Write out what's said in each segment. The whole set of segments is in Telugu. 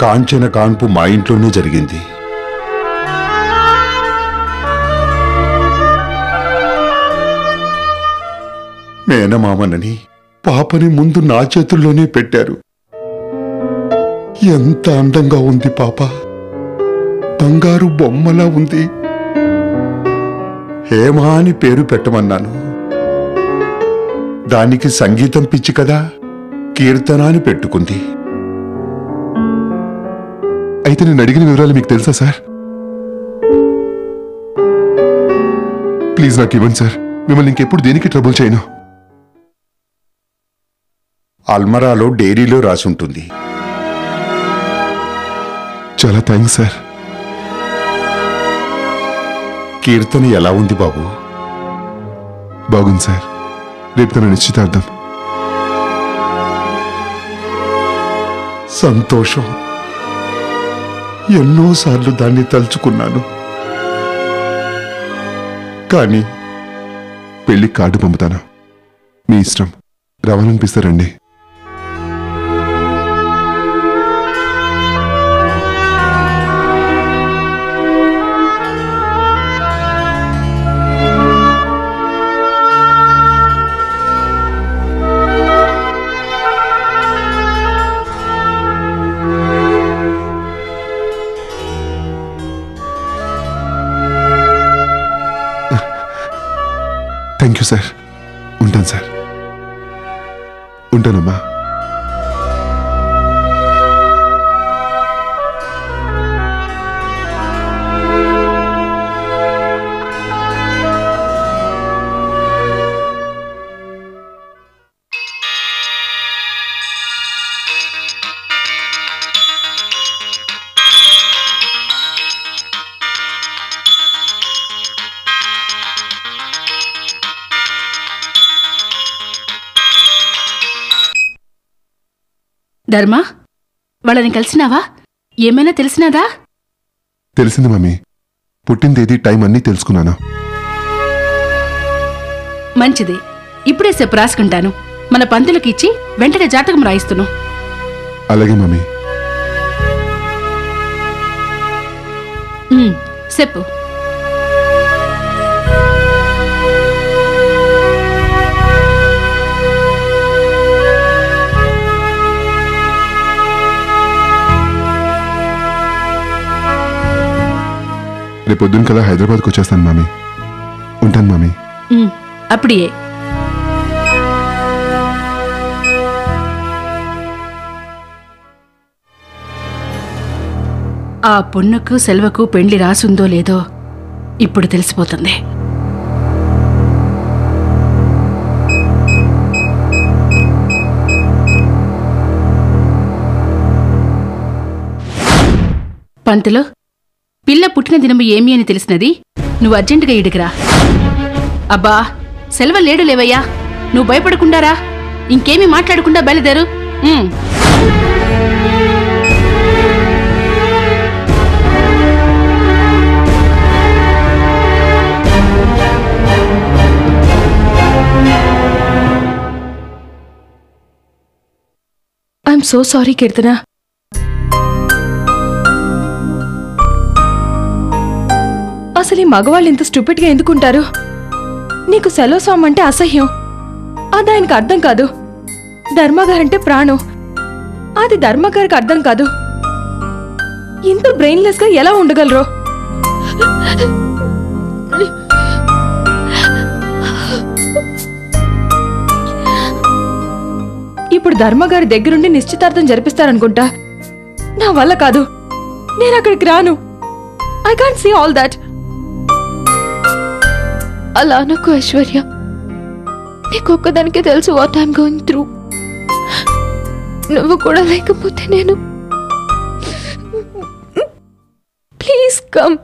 కాంచన కాన్పు మా ఇంట్లోనే జరిగింది మేనమామనని పాపని ముందు నా చేతుల్లోనే పెట్టారు ఎంత అందంగా ఉంది పాప బంగారు బొమ్మలా ఉంది హేమా అని పేరు పెట్టమన్నాను దానికి సంగీతం పిచ్చి కదా కీర్తన అని పెట్టుకుంది అయితే నేను అడిగిన వివరాలు మీకు తెలుసా సార్ ప్లీజ్ నాకు ఇవ్వండి సార్ మిమ్మల్ని ఇంకెప్పుడు దేనికి ట్రబుల్ చేయను అల్మరాలో డైరీలో రాసుంటుంది చాలా థ్యాంక్స్ సార్ కీర్తన ఎలా ఉంది బాబు బాగుంది సార్ రేపు తన నిశ్చితార్థం సంతోషం ఎన్నోసార్లు దాన్ని తలుచుకున్నాను కానీ పెళ్లి కార్డు పంపుతాను మీ ఇష్టం రావాలనిపిస్తారండి థ్యాంక్ యూ సార్ ఉంటాను సార్ ఉంటానమ్మా ధర్మ వాళ్ళని కలిసినావా ఏమైనా తెలిసినాదా తెలిసింది మమ్మీ పుట్టిన తేదీ టైం అన్నీ తెలుసుకున్నాను మంచిది ఇప్పుడే చెప్పు రాసుకుంటాను మన పంతులకి ఇచ్చి వెంటనే జాతకం రాయిస్తును అలాగే మమ్మీ ఉమ్, చెప్పు రేపు పొద్దున్న కల్లా హైదరాబాద్కి వచ్చేస్తాను మమ్మీ ఉంటాను మమ్మీ ఉమ్, అప్పుడియే ఆ పొన్నుకు సెల్వకు పెండ్లి రాసుందో లేదో ఇప్పుడు తెలిసిపోతుంది పంతులు పిల్ల పుట్టిన దినము ఏమి అని తెలిసినది నువ్వు అర్జెంటుగా ఇడిగిరా అబ్బా సెలవు లేడు లేవయ్యా నువ్వు భయపడకుండారా ఇంకేమీ మాట్లాడకుండా బయలుదేరు um. I'm so sorry Keerthana అసలు ఈ మగవాళ్ళు ఇంత స్టూపిడ్గా ఎందుకుంటారు నీకు సెలవు స్వామి అంటే అసహ్యం అది ఆయనకు అర్థం కాదు ధర్మగారంటే ప్రాణం అది ధర్మగారికి అర్థం కాదు ఇంత బ్రెయిన్లెస్ గా ఎలా ఉండగలరో ఇప్పుడు ధర్మగారి దగ్గరుండి నిశ్చితార్థం జరిపిస్తారనుకుంటా నా వల్ల కాదు నేను అక్కడికి రాను I can't see all that అలా అనకు ఐశ్వర్య నీకు ఒక్కదానికే తెలుసు వాట్ ఐఎమ్ గోయింగ్ త్రూ నువ్వు కూడా లేకపోతే నేను ప్లీజ్ కమ్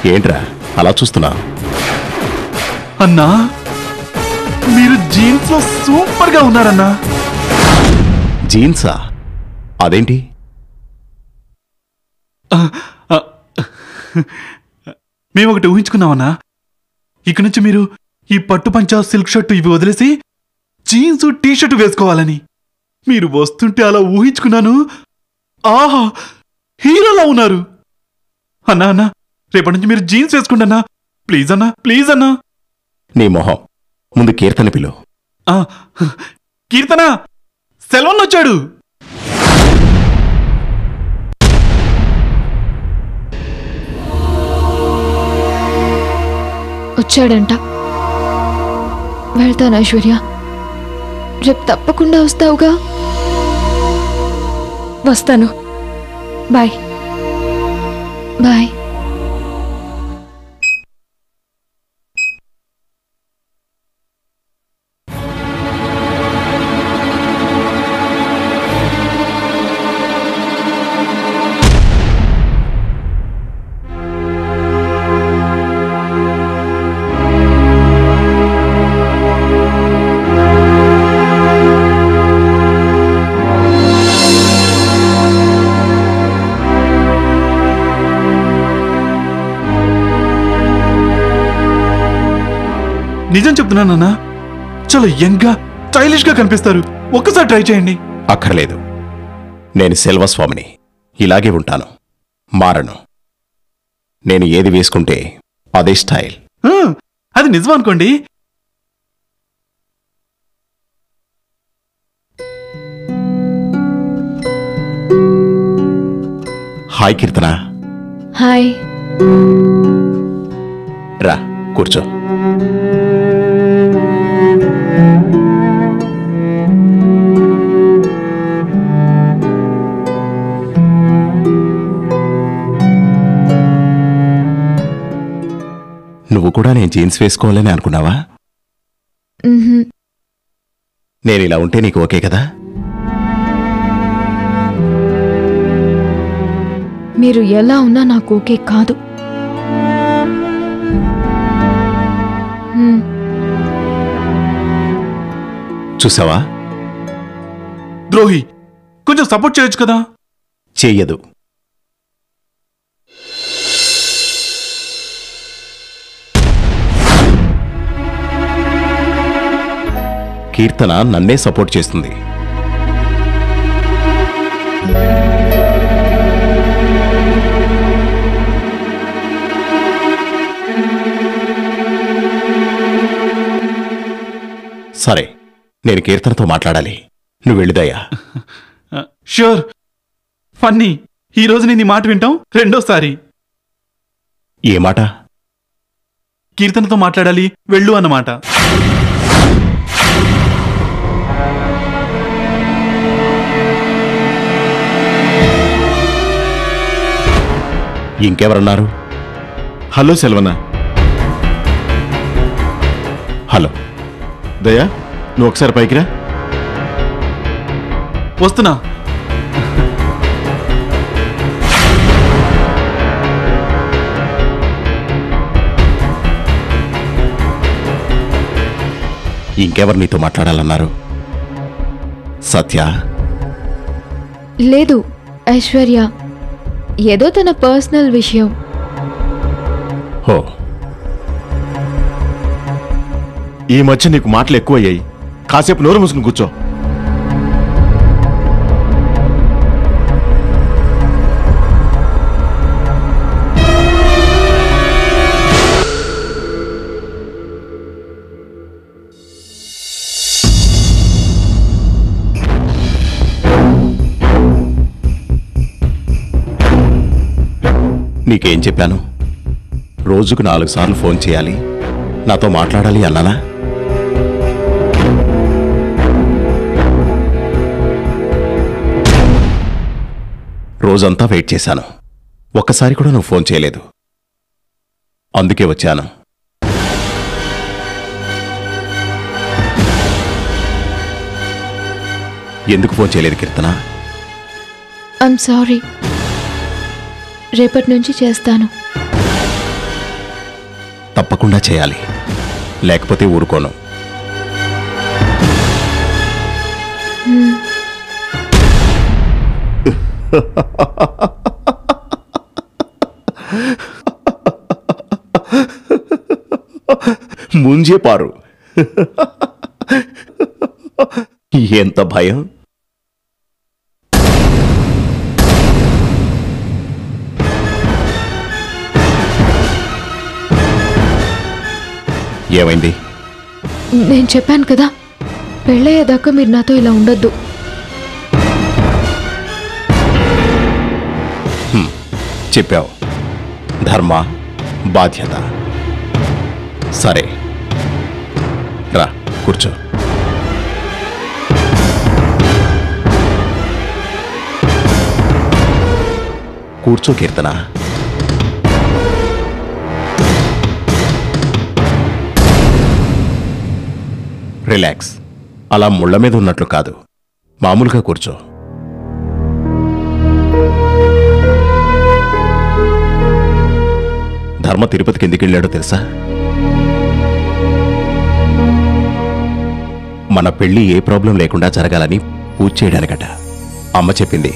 ఏంట్రా అలా చూస్తున్నా అన్నా మీరు జీన్స్ లో సూపర్ గా ఉన్నారన్నా జీన్సా అదేంటి మేము ఒకటి ఊహించుకున్నామన్నా ఇక నుంచి మీరు ఈ పట్టు పంచ సిల్క్ షర్టు ఇవి వదిలేసి జీన్స్ టీ షర్ట్ వేసుకోవాలని మీరు వస్తుంటే అలా ఊహించుకున్నాను ఆహా హీరోలా ఉన్నారు అన్నా అన్నా రేపటి నుంచి మీరు జీన్స్ వేసుకోండి అన్నా ప్లీజ్ అన్నా ప్లీజ్ అన్నా నీ మొహం ముందు కీర్తన పిలు ఆ, కీర్తన సెలవున్ వచ్చాడు వచ్చాడంట వెళ్తాను ఐశ్వర్య రేపు తప్పకుండా వస్తావుగా వస్తాను బాయ్ బాయ్ నిజం చెప్తున్నానన్నా చాలా యంగ్ గా స్టైలిష్ గా కనిపిస్తారు ఒక్కసారి ట్రై చేయండి అక్కర్లేదు నేను సెల్వస్వామిని ఇలాగే ఉంటాను మారను నేను ఏది వేసుకుంటే అదే స్టైల్ ఆ, అది నిజం అనుకోండి హాయ్ కీర్తన హాయ్ రా కూర్చో నువ్వు కూడా నేను జీన్స్ వేసుకోవాలని అనుకున్నావా మ్మ్హ్మ్. నేను ఇలా ఉంటే నీకు ఓకే కదా మీరు ఎలా ఉన్నా నాకు ఓకే కాదు మ్మ్. చూసావా ద్రోహి కొంచెం సపోర్ట్ చేయొచ్చు కదా చెయ్యదు కీర్తన నన్నే సపోర్ట్ చేస్తుంది సరే నేను కీర్తనతో మాట్లాడాలి నువ్వు వెళ్ళిదయ్యా ష్యూర్ ఫన్నీ ఈ రోజు నేను ఈ మాట వింటాం రెండోసారి ఏ మాట కీర్తనతో మాట్లాడాలి వెళ్ళు అన్నమాట ఇంకెవరన్నారు హలో సెల్వన్న హలో దయా నువ్వు ఒకసారి పైకి రా వస్తున్నా ఇంకెవరు నీతో మాట్లాడాలన్నారు సత్య లేదు ఐశ్వర్య ఏదో తన పర్సనల్ విషయం హో ఈ మధ్య నీకు మాటలు ఎక్కువయ్యాయి కాసేపు నోరు మూసుకుని కూర్చో నీకేం చెప్పాను రోజుకు నాలుగు సార్లు ఫోన్ చేయాలి నాతో మాట్లాడాలి అన్నానా రోజంతా వెయిట్ చేశాను ఒక్కసారి కూడా నువ్వు ఫోన్ చేయలేదు అందుకే వచ్చాను ఎందుకు ఫోన్ చేయలేదు కీర్తన ఐమ్ సారీ రేపటి నుంచి చేస్తాను తప్పకుండా చేయాలి లేకపోతే ఊరుకోను ముంజే పారు ఎంత భయం ఏమైంది నేను చెప్పాను కదా పెళ్ళయ్యేదాకా మీరు నాతో ఇలా ఉండొద్దు చెప్పావు ధర్మ బాధ్యత సరే రా కూర్చో కూర్చో కీర్తన రిలాక్స్ అలా ముళ్ళ మీద ఉన్నట్లు కాదు మామూలుగా కూర్చో ధర్మ తిరుపతికి ఎందుకు వెళ్ళాడో తెలుసా మన పెళ్లి ఏ ప్రాబ్లం లేకుండా జరగాలని పూజ చేయడానికట అమ్మ చెప్పింది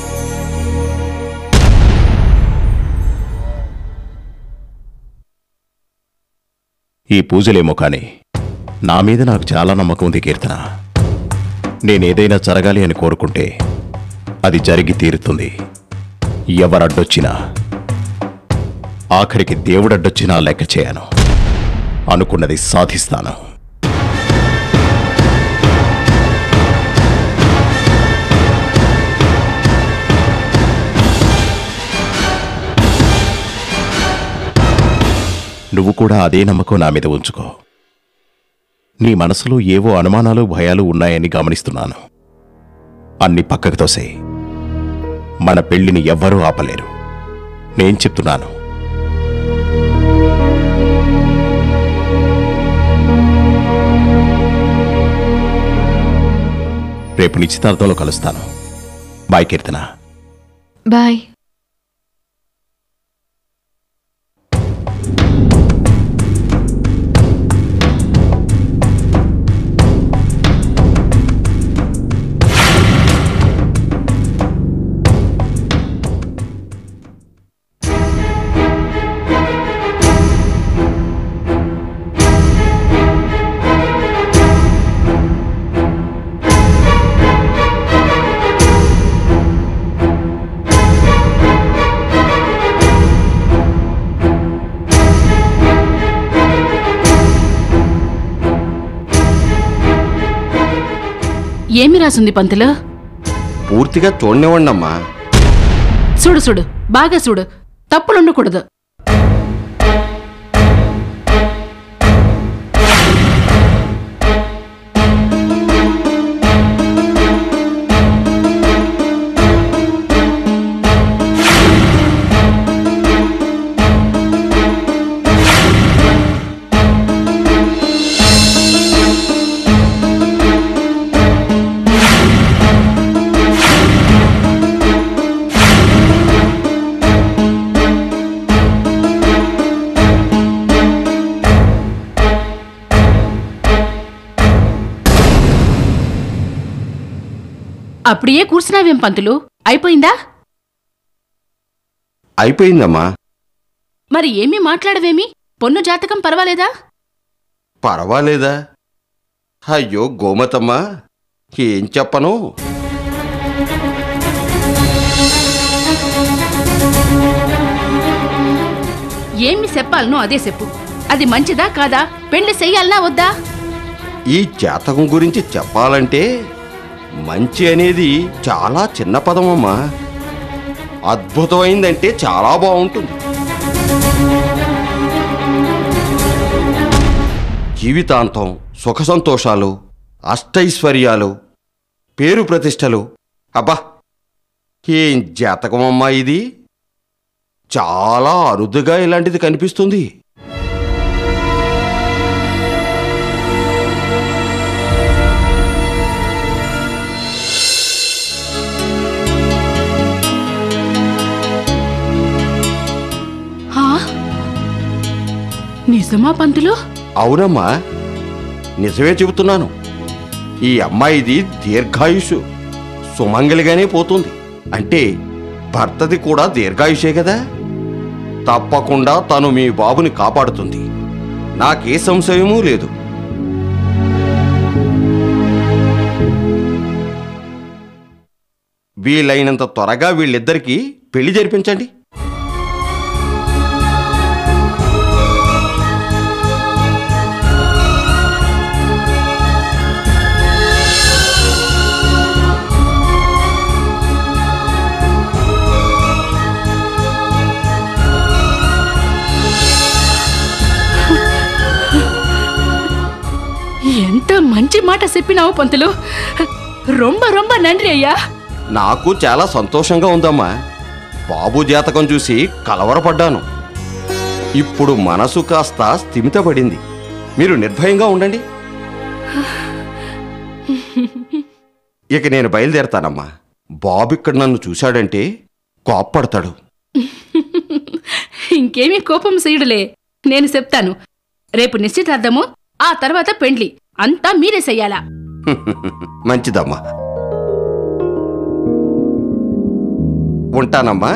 ఈ పూజలేమో కానీ నా మీద నాకు చాలా నమ్మకం ఉంది కీర్తన నేనేదైనా జరగాలి అని కోరుకుంటే అది జరిగి తీరుతుంది ఎవరడ్డొచ్చినా ఆఖరికి దేవుడడ్డొచ్చినా లెక్క చేయను అనుకున్నది సాధిస్తాను నువ్వు కూడా అదే నమ్మకం నా మీద ఉంచుకో నీ మనసులో ఏవో అనుమానాలు భయాలు ఉన్నాయని గమనిస్తున్నాను అన్ని పక్కకు తోసేయ్ మన పెళ్లిని ఎవ్వరూ ఆపలేరు నేను చెప్తున్నాను రేపు నిశ్చితార్థంలో కలుస్తాను బాయ్ కీర్తన బాయ్ ఏమి రాసుంది పంతులు పూర్తిగా చూడనివ్వండమ్మా చూడు చూడు బాగా చూడు తప్పులుండకూడదు అప్పుడే కూర్చున్నావేం పంతులు అయిపోయిందా అయిపోయిందమ్మా మరి ఏమీ మాట్లాడవేమి పొన్ను జాతకం పర్వాలేదా పర్వాలేదా అయ్యో గోమతమ్మా ఏం చెప్పను ఏమి చెప్పాలనో అదే చెప్పు అది మంచిదా కాదా పెళ్లి చెయ్యాలనా వద్దా ఈ జాతకం గురించి చెప్పాలంటే మంచి అనేది చాలా చిన్న పదమమ్మా అద్భుతమైందంటే చాలా బాగుంటుంది జీవితాంతం సుఖ సంతోషాలు అష్టైశ్వర్యాలు పేరు ప్రతిష్టలు అబ్బా ఏం జాతకమమ్మా ఇది చాలా అరుదుగా ఇలాంటిది కనిపిస్తుంది హా? నీ నిజమా పంతులు అవునమ్మా నిజమే చెబుతున్నాను ఈ అమ్మాయిది దీర్ఘాయుషు సుమంగలిగానే పోతుంది అంటే భర్తది కూడా దీర్ఘాయుషే కదా తప్పకుండా తను మీ బాబుని కాపాడుతుంది నాకే సంశయమూ లేదు వీలైనంత త్వరగా వీళ్ళిద్దరికీ పెళ్లి జరిపించండి ఎంత మంచి మాట చెప్పినావు పంతులు రొంబ రొంబ నండ్రి అయ్యా నాకు చాలా సంతోషంగా ఉందమ్మా బాబు జాతకం చూసి కలవరపడ్డాను ఇప్పుడు మనసు కాస్త స్థిమితపడింది మీరు నిర్భయంగా ఉండండి ఇక నేను బయలుదేరతానమ్మా బాబు ఇక్కడ నన్ను చూశాడంటే కోప్పడతాడు ఇంకేమీ కోపం సీయుడులే నేను చెప్తాను రేపు నిశ్చితార్థము ఆ తర్వాత పెండ్లి అంతా మీరే చెయ్యాలా మంచిదమ్మా ఉంటానమ్మా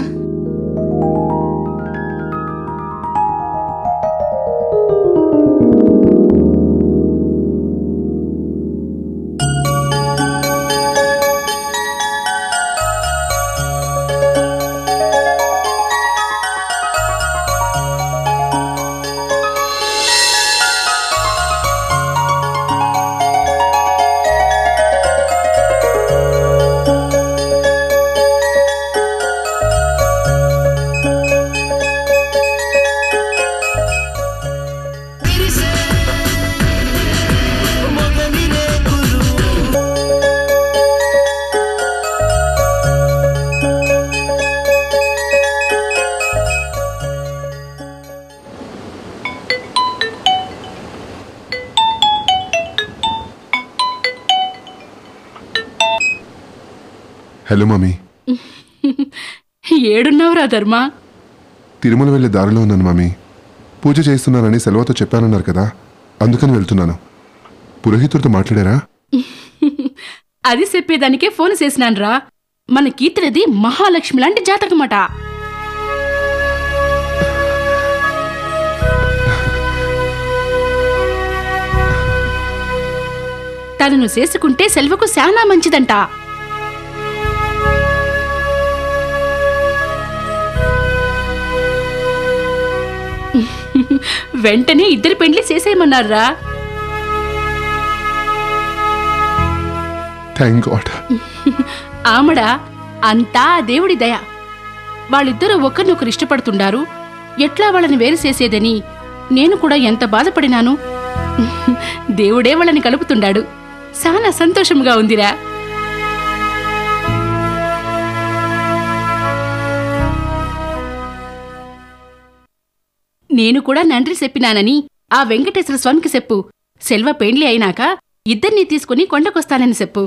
హలో మమ్మీ ఏడున్నావురా ధర్మా తిరుమల వెళ్ళే దారిలో ఉన్నాను మమ్మీ పూజ చేస్తున్నానని సెలవుతో చెప్పానన్నారు కదా అందుకని వెళ్తున్నాను పురోహితుడితో మాట్లాడారా అది చెప్పేదానికే ఫోన్ చేసినాన్రా మన కీర్తినది మహాలక్ష్మి లాంటి జాతకమట తనను చేసుకుంటే సెల్వకు శానా మంచిదంట వెంటనే ఇద్దరి పెండ్లి చేసేయమన్నారా థ్యాంక్ గాడ్ ఆమడా అంతా ఆ దేవుడి దయ వాళ్ళిద్దరూ ఒకరినొకరు ఇష్టపడుతుండారు ఎట్లా వాళ్ళని వేరు చేసేదని నేను కూడా ఎంత బాధపడినాను దేవుడే వాళ్ళని కలుపుతుండాడు చాలా సంతోషంగా ఉందిరా నేను కూడా నండ్రి చెప్పినానని ఆ వెంకటేశ్వర స్వామికి చెప్పు సెల్వ పెండ్లి అయినాక ఇద్దరినీ తీసుకుని కొండకొస్తానని చెప్పు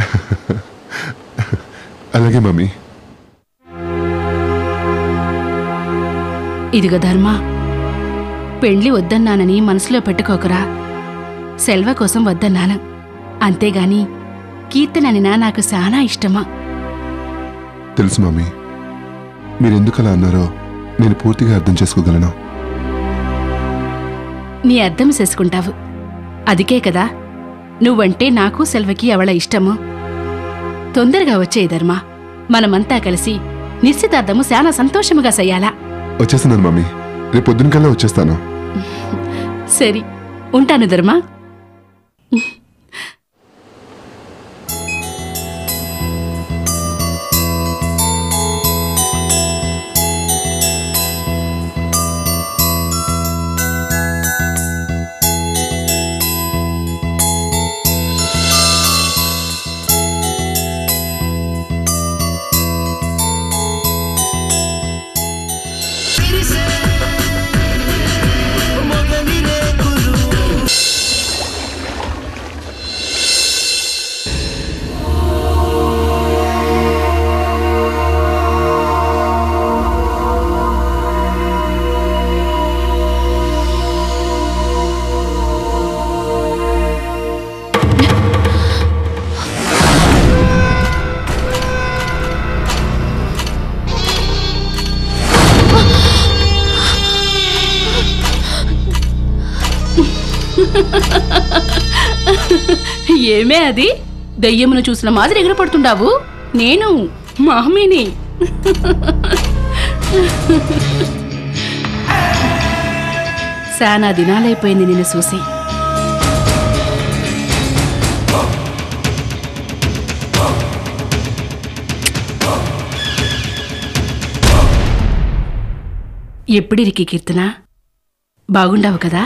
అలాగే మమ్మీ ఇదిగో ధర్మ పెండ్లి వద్దన్నానని మనసులో పెట్టుకోకురా సెల్వ కోసం వద్దన్నాను అంతేగాని కీర్తననినా నాకు చాలా ఇష్టమా తెలుసు మమ్మీ మీరెందుకు అలా అన్నారో నేను పూర్తిగా అర్థం చేసుకోగలను నీ అర్థం చేసుకుంటావు అదికే కదా నువ్వంటే నాకు సెల్వకి అవళ ఇష్టము తొందరగా వచ్చే ధర్మ మనమంతా కలిసి నిశ్చితార్థము చాలా సంతోషముగా చెయ్యాలా వచ్చేస్తున్నాను మమ్మీ రేపు పొద్దున కల్లా వచ్చేస్తాను సరి ఉంటాను ధర్మ ఏమే అది దెయ్యమును చూసిన మాదిరి ఎగిరిపడుతుండావు నేను మామీని శానా దినాలైపోయింది నిన్ను చూసి ఎప్పుడిరికి కీర్తన బాగుండావు కదా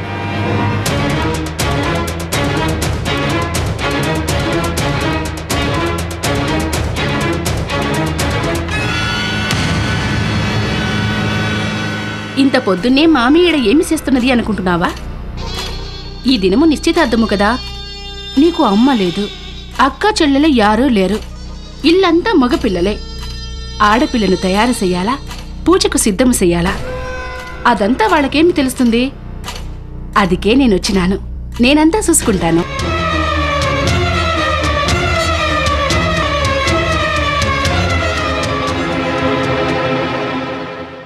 ఇంత పొద్దున్నే మామి ఈడ ఏమి చేస్తున్నది అనుకుంటున్నావా ఈ దినము నిశ్చితార్థము కదా నీకు అమ్మ లేదు అక్క చెల్లెలు యారూ లేరు ఇల్లంతా మగపిల్లలే ఆడపిల్లను తయారు చెయ్యాలా పూజకు సిద్ధం చెయ్యాలా అదంతా వాళ్ళకేమి తెలుస్తుంది అదికే నేనొచ్చినాను నేనంతా చూసుకుంటాను